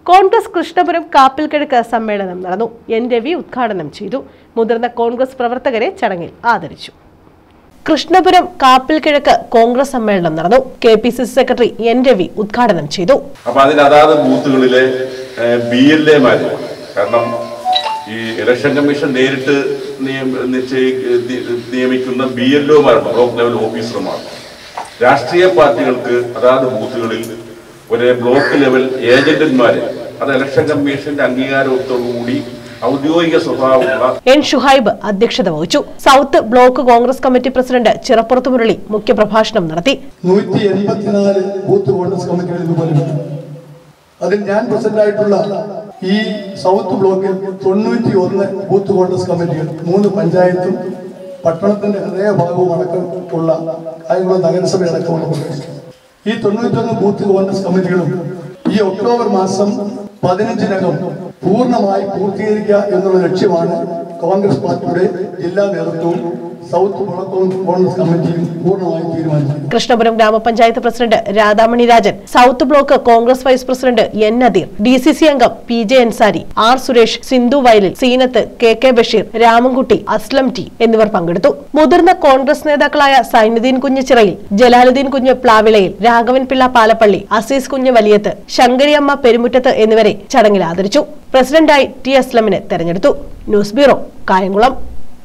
കോൺഗ്രസ് കൃഷ്ണപുരം കാപ്പിൽക്കിഴക്ക് സമ്മേളനം നടന്നു എൻ രവി ഉദ്ഘാടനം ചെയ്തു മുതിർന്ന കോൺഗ്രസ് പ്രവർത്തകരെ ചടങ്ങിൽ ആദരിച്ചു കൃഷ്ണപുരം കാപ്പിൽക്കിഴക്ക് കോൺഗ്രസ് സമ്മേളനം നടന്നു K P C C secretary N Ravi ഉദ്ഘാടനം ചെയ്തു അപ്പൊ അതിന് അതാത് ബൂത്തുകളിലെ ബി എൽ എമാര് കാരണം ഈ ഇലക്ഷൻ കമ്മീഷൻ നേരിട്ട് നിയമ- നിശ്ചയി- നി- നിയമിക്കുന്ന ബി എൽ ഒമാരുണ്ട് ബ്ലോക്ക് ലെവൽ ഓഫീസർമാർ രാഷ്ട്രീയ പാർട്ടികൾക്ക് അതാത് ബൂത്തുകളിൽ ഒരു ബ്ലോക്ക് ലെവൽ ഏജന്റന്മാര് അത് ഇലക്ഷൻ കമ്മീഷന്റെ അംഗീകാരത്തോടുകൂടി ഔദ്യോഗിക സ്വഭാവമുള്ള എൻ ഷുഹൈബ് അധ്യക്ഷത വഹിച്ചു south block Congress committee president Chirappurath Murali മുഖ്യപ്രഭാഷണം നടത്തി നൂറ്റി എൺപത്തിനാല് ബൂത്ത് കോൺഗ്രസ് കമ്മിറ്റികൾ ഇതുപോലെയുണ്ട് അതിൽ ഞാൻ പ്രസിഡന്റായിട്ടുള്ള ഈ സൗത്ത് ബ്ലോക്കിൽ തൊണ്ണൂറ്റി ഒന്ന് ബൂത്ത് കോൺഗ്രസ് കമ്മിറ്റികൾ മൂന്ന് പഞ്ചായത്തും പട്ടണത്തിന്റെ ഹൃദയഭാഗവും അടക്കമുള്ള കായംകുളം നഗരസഭ അടക്കമുള്ള പ്രദേശം ഈ തൊണ്ണൂറ്റൊന്ന് ബൂത്ത് കോൺഗ്രസ് കമ്മിറ്റികളും ഈ ഒക്ടോബർ മാസം പതിനഞ്ചിനകം പൂർണ്ണമായി പൂർത്തീകരിക്കുക എന്നുള്ള ലക്ഷ്യമാണ് കോൺഗ്രസ് പാർട്ടിയുടെ ജില്ലാ നേതൃത്വവും സൗത്ത് ബ്ലോക്ക് കോൺഗ്രസ് കമ്മിറ്റിയും പൂർണ്ണമായും തീരുമാനിച്ചു കൃഷ്ണപുരം ഗ്രാമപഞ്ചായത്ത് president Radhamani Rajan south block Congress vice president N Nadeer D C C അംഗം P J Ansari R Suresh Sindhu Vayalil Seenath K K Basheer Ramankutty Aslam T എന്നിവർ പങ്കെടുത്തു മുതിർന്ന കോൺഗ്രസ് നേതാക്കളായ സൈനുദ്ദീൻ കുഞ്ഞ് ചിറയിൽ ജലാലുദ്ദീൻ കുഞ്ഞ് പ്ലാവിളയിൽ രാഘവൻ പിള്ള പാലപ്പള്ളി അസീസ് കുഞ്ഞ് വലിയത്ത് ശങ്കരിയമ്മ പെരുമുറ്റത്ത് എന്നിവരെ ചടങ്ങിൽ ആദരിച്ചു പ്രസിഡന്റായി ടി അസ്ലമിനെ തെരഞ്ഞെടുത്തു ന്യൂസ് ബ്യൂറോ കായംകുളം